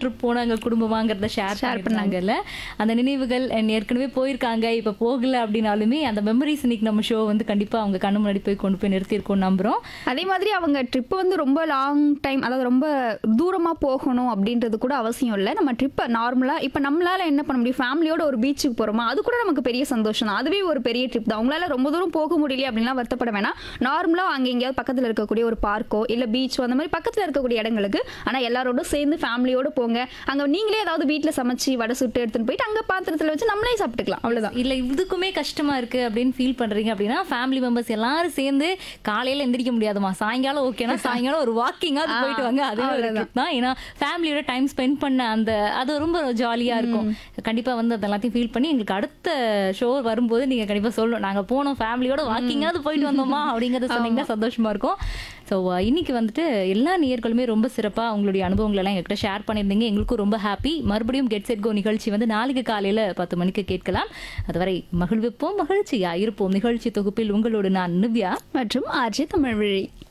trip போனாங்க குடும்பமாங்கிறத share Share பண்ணாங்கல்ல அந்த நினைவுகள் and ஏற்கனவே போயிருக்காங்க இப்ப போகல அப்படின்னாலுமே அந்த மெமரிஸ் இன்னைக்கு நம்ம ஷோ வந்து கண்டிப்பா அவங்க கண்ணு முன்னாடி போய் கொண்டு போய் நிறுத்தியிருக்கோம் நம்புறோம் அதே மாதிரி அவங்க ட்ரிப் வந்து ரொம்ப லாங் டைம் அதாவது ரொம்ப தூரமாக போகணும் அப்படின்றது கூட அவசியம் இல்லை நம்ம ட்ரிப்பை நார்மலாக இப்போ நம்மளால என்ன பண்ண முடியும் ஃபேமிலியோட ஒரு பீச்சுக்கு போகிறோமா அது கூட நமக்கு பெரிய சந்தோஷம் தான் அதுவே ஒரு பெரிய ட்ரிப் தான் அவங்களால ரொம்ப தூரம் போக முடியல அப்படின்லாம் வருத்தப்பட வேணாம் நார்மலாக அங்கே எங்கேயாவது பக்கத்தில் இருக்கக்கூடிய ஒரு பார்க்கோ இல்லை பீச்சோ அந்த மாதிரி பக்கத்தில் இருக்கக்கூடிய இடங்களுக்கு ஆனால் எல்லாரோட சேர்ந்து ஃபேமிலியோட போங்க அங்கே நீங்களே ஏதாவது வீட்டில் சமைச்சு வடை சுட்டு எடுத்துன்னு போயிட்டு அங்கே பாத்திரத்தில் வச்சு நம்மளே சாப்பிட்டுக்கலாம் அவ்வளோதான் இல்ல இதுக்குமே கஷ்டமா இருக்கு அப்படின்னு ஃபீல் பண்றீங்க அப்படின்னா ஃபேமிலி மெம்பர்ஸ் எல்லாரும் சேர்ந்து காலையில எந்திரிக்க முடியாதுமா சாயங்காலம் ஓகேனா சாயங்காலம் ஒரு வாக்கிங்கா போயிட்டு வாங்க அது ஒரு trip தான் ஏன்னா ஃபேமிலியோட டைம் ஸ்பெண்ட் பண்ண அந்த அது ரொம்ப ஜாலியா இருக்கும் கண்டிப்பா வந்து அது எல்லாத்தையும் ஃபீல் பண்ணி எங்களுக்கு அடுத்த ஷோ வரும்போது நீங்க கண்டிப்பா சொல்லணும் நாங்க போனோம் ஃபேமிலியோட வாக்கிங்காவது போயிட்டு வந்தோமா அப்படிங்கறத சொன்னீங்கன்னா சந்தோஷமா இருக்கும் ஸோ இன்னைக்கு வந்துட்டு எல்லா நேயர்களுமே ரொம்ப சிறப்பா உங்களுடைய அனுபவங்கள் எல்லாம் எங்ககிட்ட ஷேர் பண்ணியிருந்தீங்க எங்களுக்கும் ரொம்ப ஹாப்பி மறுபடியும் கெட் செட் கோ நிகழ்ச்சி வந்து நாளைக்கு காலையில பத்து மணிக்கு கேட்கலாம் அதுவரை மகிழ்விப்போம் மகிழ்ச்சியா இருப்போம் நிகழ்ச்சி தொகுப்பில் உங்களோடு நான் நிவ்யா மற்றும் ஆர்ஜி தமிழ்விழி